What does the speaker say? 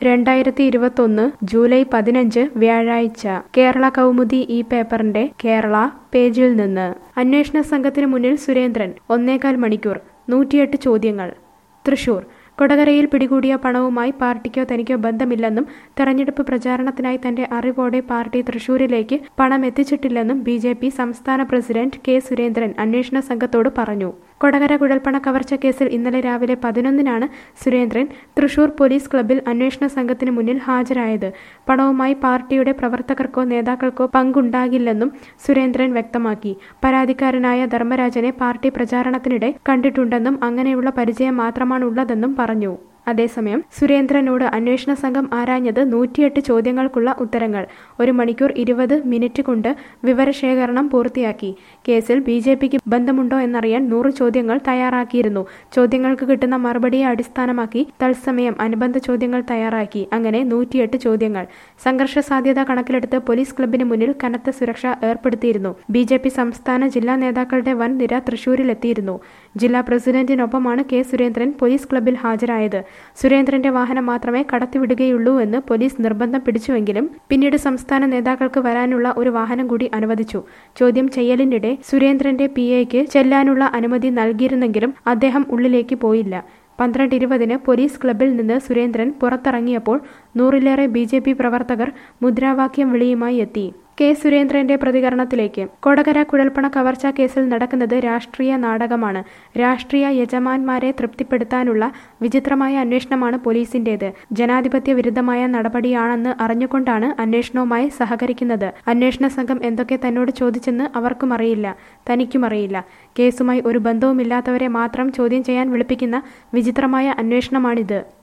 രണ്ടായിരത്തി ഇരുപത്തൊന്ന് ജൂലൈ പതിനഞ്ച് വ്യാഴാഴ്ച കേരള കൗമുദി ഈ പേപ്പറിന്റെ കേരള പേജിൽ നിന്ന് അന്വേഷണ സംഘത്തിന് മുന്നിൽ സുരേന്ദ്രൻ ഒന്നേകാൽ മണിക്കൂർ നൂറ്റിയെട്ട് ചോദ്യങ്ങൾ തൃശൂർ കൊടകരയിൽ പിടികൂടിയ പണവുമായി പാർട്ടിക്കോ തനിക്കോ ബന്ധമില്ലെന്നും തെരഞ്ഞെടുപ്പ് പ്രചാരണത്തിനായി തന്റെ അറിവോടെ പാർട്ടി തൃശൂരിലേക്ക് പണം എത്തിച്ചിട്ടില്ലെന്നും ബി ജെ പി സംസ്ഥാന പ്രസിഡന്റ് കെ സുരേന്ദ്രൻ അന്വേഷണ സംഘത്തോട് പറഞ്ഞു കൊടകര കുഴൽപ്പണ കവർച്ച കേസിൽ ഇന്നലെ രാവിലെ പതിനൊന്നിനാണ് സുരേന്ദ്രൻ തൃശൂർ പോലീസ് ക്ലബ്ബിൽ അന്വേഷണ സംഘത്തിന് മുന്നിൽ ഹാജരായത് പണവുമായി പാർട്ടിയുടെ പ്രവർത്തകർക്കോ നേതാക്കൾക്കോ പങ്കുണ്ടാകില്ലെന്നും സുരേന്ദ്രൻ വ്യക്തമാക്കി പരാതിക്കാരനായ ധർമ്മരാജനെ പാർട്ടി പ്രചാരണത്തിനിടെ കണ്ടിട്ടുണ്ടെന്നും അങ്ങനെയുള്ള പരിചയം മാത്രമാണുള്ളതെന്നും പറഞ്ഞു അതേസമയം സുരേന്ദ്രനോട് അന്വേഷണ സംഘം ആരാഞ്ഞത് നൂറ്റിയെട്ട് ചോദ്യങ്ങൾക്കുള്ള ഉത്തരങ്ങൾ ഒരു മണിക്കൂർ ഇരുപത് മിനിറ്റ് കൊണ്ട് വിവരശേഖരണം പൂർത്തിയാക്കി കേസിൽ ബി ജെ പിക്ക് ബന്ധമുണ്ടോ എന്നറിയാൻ നൂറ് ചോദ്യങ്ങൾ തയ്യാറാക്കിയിരുന്നു ചോദ്യങ്ങൾക്ക് കിട്ടുന്ന മറുപടിയെ അടിസ്ഥാനമാക്കി തത്സമയം അനുബന്ധ ചോദ്യങ്ങൾ തയ്യാറാക്കി അങ്ങനെ നൂറ്റിയെട്ട് ചോദ്യങ്ങൾ സംഘർഷ സാധ്യത കണക്കിലെടുത്ത് പോലീസ് ക്ലബിന് മുന്നിൽ കനത്ത സുരക്ഷ ഏർപ്പെടുത്തിയിരുന്നു ബി ജെ പി സംസ്ഥാന ജില്ലാ നേതാക്കളുടെ വൻ നിര തൃശൂരിലെത്തിയിരുന്നു ജില്ലാ പ്രസിഡന്റിനൊപ്പമാണ് കെ സുരേന്ദ്രൻ പോലീസ് ക്ലബിൽ ഹാജരായത് സുരേന്ദ്രന്റെ വാഹനം മാത്രമേ കടത്തിവിടുകയുള്ളൂ എന്ന് പോലീസ് നിർബന്ധം പിടിച്ചുവെങ്കിലും പിന്നീട് സംസ്ഥാന നേതാക്കൾക്ക് വരാനുള്ള ഒരു വാഹനം കൂടി അനുവദിച്ചു ചോദ്യം ചെയ്യലിനിടെ സുരേന്ദ്രന്റെ പി എക്ക് ചെല്ലാനുള്ള അനുമതി നൽകിയിരുന്നെങ്കിലും അദ്ദേഹം ഉള്ളിലേക്ക് പോയില്ല പന്ത്രണ്ട് ഇരുപതിന് പോലീസ് ക്ലബിൽ നിന്ന് സുരേന്ദ്രൻ പുറത്തിറങ്ങിയപ്പോൾ നൂറിലേറെ ബി ജെ പി പ്രവർത്തകർ മുദ്രാവാക്യം വിളിയുമായി എത്തി കെ സുരേന്ദ്രന്റെ പ്രതികരണത്തിലേക്ക് കൊടകര കുഴൽപ്പണ കവർച്ചാ കേസിൽ നടക്കുന്നത് രാഷ്ട്രീയ നാടകമാണ് രാഷ്ട്രീയ യജമാന്മാരെ തൃപ്തിപ്പെടുത്താനുള്ള വിചിത്രമായ അന്വേഷണമാണ് പോലീസിന്റേത് ജനാധിപത്യ വിരുദ്ധമായ നടപടിയാണെന്ന് അറിഞ്ഞുകൊണ്ടാണ് അന്വേഷണവുമായി സഹകരിക്കുന്നത് അന്വേഷണ സംഘം എന്തൊക്കെ തന്നോട് ചോദിച്ചെന്ന് അവർക്കും അറിയില്ല തനിക്കും അറിയില്ല കേസുമായി ഒരു ബന്ധവുമില്ലാത്തവരെ മാത്രം ചോദ്യം ചെയ്യാൻ വിളിപ്പിക്കുന്ന വിചിത്രമായ അന്വേഷണമാണിത്